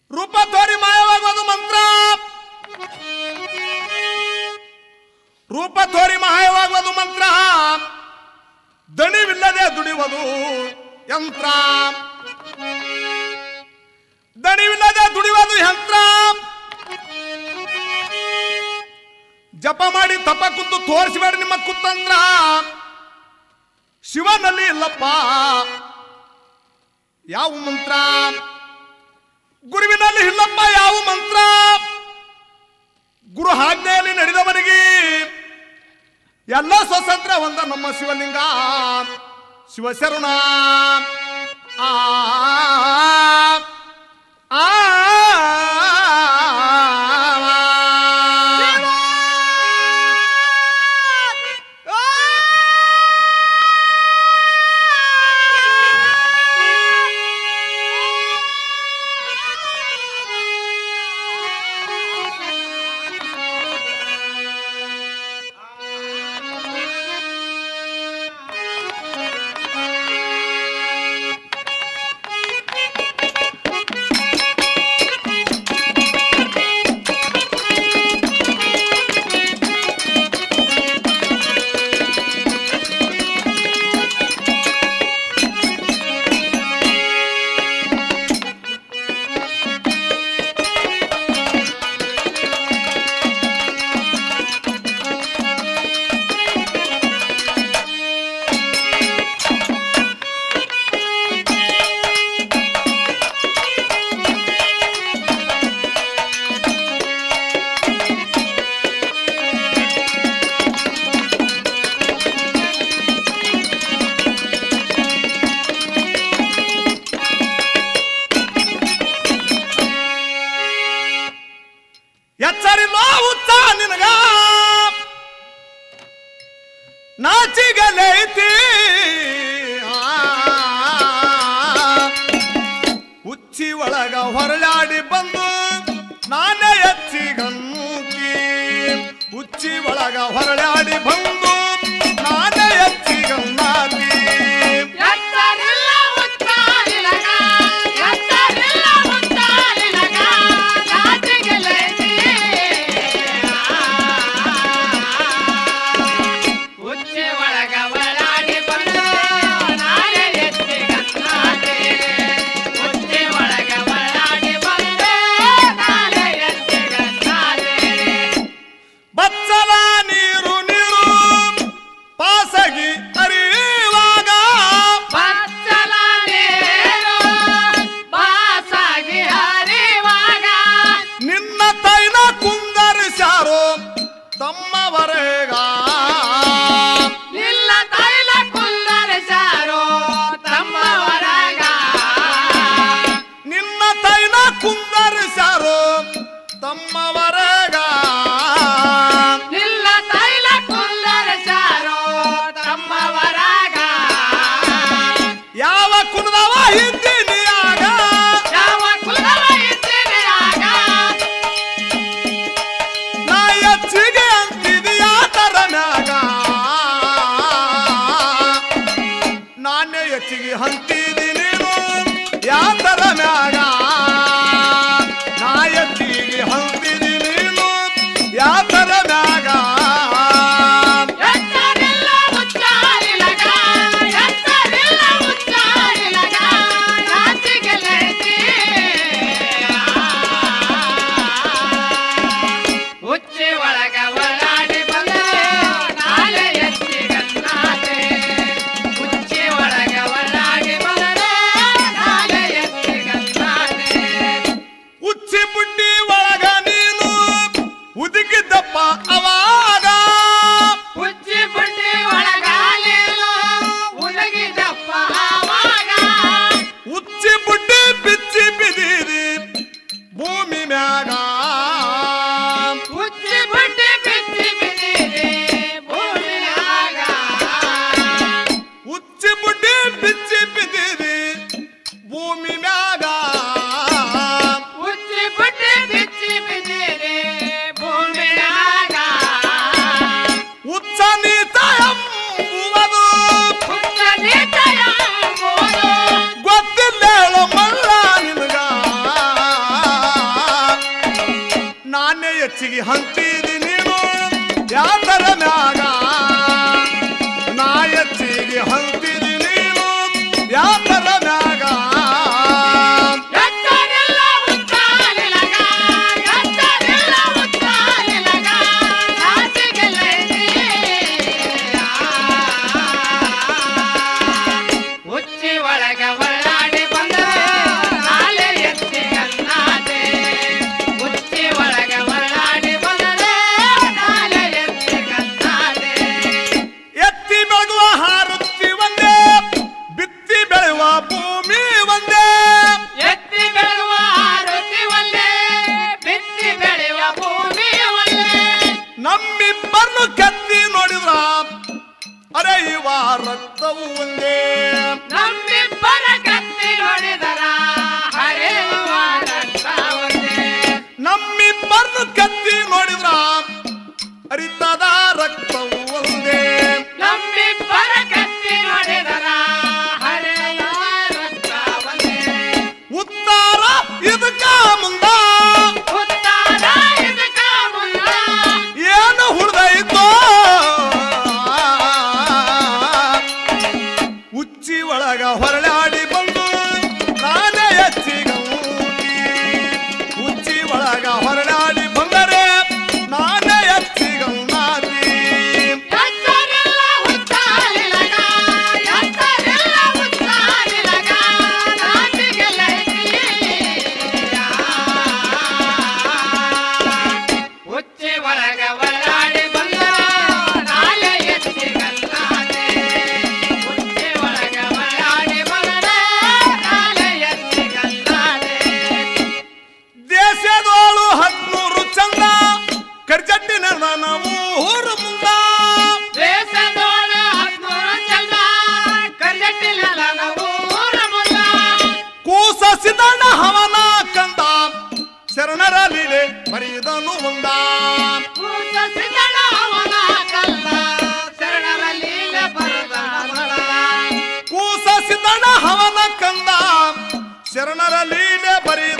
ರೂಪ ತೋರಿ ಮಾಯವಾಗುವುದು ಮಂತ್ರ ರೂಪ ತೋರಿ ಮಾಯವಾಗುವುದು ಮಂತ್ರ ದಣಿವಿಲ್ಲದೆ ದುಡಿಯುವುದು ಯಂತ್ರ ದಣಿವಿಲ್ಲದೆ ದುಡಿಯುವುದು ಯಂತ್ರ ಜಪ ಮಾಡಿ ತಪ ಕುಂತು ತೋರಿಸಬೇಡಿ ನಿಮ್ಮ ಕುತಂತ್ರ ಶಿವನಲ್ಲಿ ಇಲ್ಲಪ್ಪ ಯಾವ ಮಂತ್ರ ಗುರುವಿನಲ್ಲಿ ಇಲ್ಲಪ್ಪ ಯಾವ ಮಂತ್ರ ಗುರು ಆಜ್ಞೆಯಲ್ಲಿ ನಡೆದವನಿಗೆ ಎಲ್ಲ ಸ್ವತಂತ್ರ ಒಂದ ನಮ್ಮ ಶಿವಲಿಂಗ ಶಿವಶರಣ ಆ ಆ ಎಚ್ಚರಿಲ್ಲೋ ಹುಚ್ಚ ನಿನಗ ನಾಚಿಗಲೈತಿ ಹುಚ್ಚಿ ಒಳಗ ಹೊರಳಾಡಿ ಬಂದು ನಾನೇ ಎಚ್ಚಿಗನ್ನೂಕಿ ಹುಚ್ಚಿ ಒಳಗ ಹೊರಳಾಡಿ ಬಂದು ನಾನೇ ಎಚ್ಚಿಗನ್ನಾತಿ ಎತ್ತರಿಲ್ಲ ಉತ್ತಾಲಿಲಗ, ಎತ್ತರಿಲ್ಲ ಉತ್ತಾಲಿಲಗ, ನಾಚಿಗೆಲೈತಿ. ಉಚ್ಚಿ ಒಳಗ ಒಳಾಡಿ ಬಂದು ನಾಳೆ ಎತ್ತಿಗನ್ನಾದೆ. ಉಚ್ಚಿ ಒಳಗ ಒಳಾಡಿ ಬಂದು ನಾಳೆ ಎತ್ತಿಗನ್ನಾದೆ. ಬಚ್ಚಲ ನೀರು ನೀರು ಪಾಸಗಿ ಅರಿಯುವಾಗ ಬಚ್ಚಲ ನೀರು ಬಾಸಾಗಿ ಹರಿವಾಗ ನಿನ್ನ ತೈಲ ಕುಂದರಿಸ್ಯಾರೋ ತಮ್ಮವರೆಗ ನಿಲ್ಲ ತೈಲ ಕುಂದರಿಸಾರೋ ತಮ್ಮ ಹೊರಗ ನಿನ್ನ ತೈಲ ಕುಂದರಿಸ್ಯಾರೋ ತಮ್ಮವರೆಗ ನಿಲ್ಲ ತೈಲ ಕುಂದರಿಸಾರೋ ತಮ್ಮ ಹೊರಗ ಯಾವ ಕುಣದವ ಹಿಂದಿನಿಯಾಗ ಯಾವ ಕುಲವ ಇದ್ದೀನಿ ಆಗ ನಾ ಹೆಚ್ಚಿಗೆ ಅಂತಿದೀಯ ತರನಾಗ ನಾನೇ ಹೆಚ್ಚಿಗೆ ಹಂತಿದಿ ನೀನು ಯಾತರ ಮ್ಯಾಗ ನಾ ಹೆಚ್ಚಿಗೆ ಹಂತಿದಿ ನೀನು ಯಾತರ ಮ್ಯಾಗ ಎತ್ತರಿಲ್ಲ ಉಚ್ಚಾರಿಲಗ ಎತ್ತರಿಲ್ಲ ಉಚ್ಚಾರಿಲಗ ನಾಚಿಗೆಲೈತಿ ಉಚ್ಚಿ ಒಳಗ ಒಳಾಡಿ ಬಂದರೆ ನಾಳೆ ಎತ್ತಿಗನ್ನಾದೆ ಉಚ್ಚಿ ಒಳಗ ಒಳಾಡಿ ಬಂದರೆ ನಾಳೆ ಎತ್ತಿಗನ್ನಾದೆ ಉಚ್ಚಿ ಬುಡ್ಡಿ ಒಳಗ ನೀನು ಉದುಗಿದ್ದಪ್ಪ ಅವಾಗ ಉಚ್ಚಿ ಬುಡ್ಡಿ ಒಳಗಾಲೇನು ಉಲಗಿದಪ್ಪ ಆವಾಗ ಉಚ್ಚಿ ಬುಡ್ಡಿ ಬಿಚ್ಚಿ ಬಿದ್ದೀರಿ ಭೂಮಿ ಮ್ಯಾಗ ಉಚ್ಚಿ ಬುಡ್ಡಿ ಬಿಚ್ಚಿ ಬಿದ್ದೀರಿ ಭೂಮಿಯಾಗ ಉಚ್ಚಿ ಬುಡ್ಡಿ ಬಿಚ್ಚಿ ಬಿದ್ದೀರಿ ಭೂಮಿ ಮ್ಯಾಗ ಉಚ್ಚಿ ಬುಡ್ಡಿ ಬಿಚ್ಚಿ ಬಿದ್ದೀರಿ ಭೂಮಿಯಾಗ ಉಚ್ಚ ನೀತ ಎಂಬುವುದು ಹುಚ್ಚ ನೀತಯ ಎಂಬುದು ಗೊತ್ತಿಲ್ಲ ಹೇಳೋ ಮಲ್ಲ ನಿನಗ ಹೆಚ್ಚಿಗೆ ಹಂಚಿದಿ ನೀನು ಯಾತರ ಮ್ಯಾಗ ನಾ ಹೆಚ್ಚಿಗೆ ಹಂಚಿದಿ ನೀನು ಯಾತರ ಮ್ಯಾಗ ಎತ್ತರಿಲ್ಲ ಉತ್ತಾಲಿಲಗ, ಎತ್ತರಿಲ್ಲ ಉತ್ತಾಲಿಲಗ, ನಾಚಿಕೆಲೈತಿ. ಉಚ್ಚಿ ಒಳಗ ಒಳ್ಳಾಡಿ ಬಂದ ನಾಲೆ ಎತ್ತಿ ಗನ್ನಾದೆ ಉಚ್ಚಿ ಒಳಗ ಒಳ್ಳಾಡಿ ಬಂದರೆ ನಾಲೆ ಎತ್ತಿ ಗನ್ನಾದೆ ಎತ್ತಿ ಬೆಳಗುವ ಹಾರುತ್ತಿ ಒಂದೇ ಬಿತ್ತಿ ಬೆಳೆಯುವ ಭೂಮಿ ಒಂದೇ ಎತ್ತಿ ಬೆಳೆಯುವ ಆರುತಿ ಒಲ್ಲೆ ಬಿತ್ತಿ ಬೆಳೆಯುವ ಭೂಮಿ ಒಲ್ಲೆ ನಮ್ಮಿಬ್ಬರನ್ನು ಕತ್ತಿ ನೋಡಿದ್ರ ಅರೆ ಇವ ರಕ್ತವು ಒಂದೇ ನಮ್ಮಿಬ್ಬರ ಕತ್ತಿ ನೋಡಿದರ ಹರಿಯುವ ರಕ್ತ ಒಂದೇ ನಮ್ಮಿಬ್ಬರನ್ನು ಕತ್ತಿ ನೋಡಿದ್ರ ಅರಿತದ ರಕ್ತವು ಒಂದೇ ನಮ್ಮಿಬ್ಬರ ಕತ್ತಿ ನೋಡಿದರ ಹರಿಯುವ ರಕ್ತ ಒಂದೇ ಉತ್ತಾರ ಇದಕ್ಕ ಮುಂದ ಉತ್ತಾರ ಇದಕ್ಕ ಮುನ್ನ ಏನು ಹುಡ್ದೈತೋ ಉಚ್ಚಿ ಒಳಗ ಹೊರಳಾಡಿ ಬಂದು ನಾನೇ ಹೆಚ್ಚಿಗೌಂಡಿ ಉಚ್ಚಿ ಒಳಗ ಹೊರಳಾಡಿ ಬಂದರೆ ನಾನೇ ಹೆಚ್ಚಿಗೌನಾದಿ ಎತ್ತರಿಲ್ಲ ಉತ್ತಾಲಿಲಗ, ಎತ್ತರಿಲ್ಲ ಉತ್ತಾಲಿಲಗ, ನಾಚಿಕೆಲೈತಿ. ಉಚ್ಚಿ ಒಳಗ ಒಳ್ಳಾಡಿ ಬಂದ ನಾಲೆ ಎತ್ತಿ ಗಲ್ಲಾದೆ. ಉಚ್ಚಿ ಒಳಗ ಒಳ್ಳಾಡಿ ಬಂದ ನಾಲೆ ಎತ್ತಿ ಗಲ್ಲಾದೆ. ದೇಶದೋಳು ಹದ್ಮೂರು ಚಂದ ಕರ್ಜಟ್ಟಿನ ನಾವು ಊರು ಮುಂದ ದೇಶದೋಳ ಹದ್ಮೂರು ಚಂದ ಕರ್ಜಟ್ಟಿಲ ನಾವು ಊರ ಮುಂದ ಕೂಸ ಸಿದ್ದಣ್ಣ ಹವನ ಕಂದ ಶರಣರ ಲೀಲೆ ಬರೆಯುವುದನ್ನು ಮುಂದ ಕೂಸಿದಳ ಅವನ ಕಲ್ಲ ಶರಣರ ಲೀಲೆ ಬರದ ಮಳ. ಕೂಸ ಸಿದ್ದಣ್ಣ ಹವನ ಕಂದ ಶರಣರ ಲೀಲೆ ಬರೆಯುವುದನ್ನು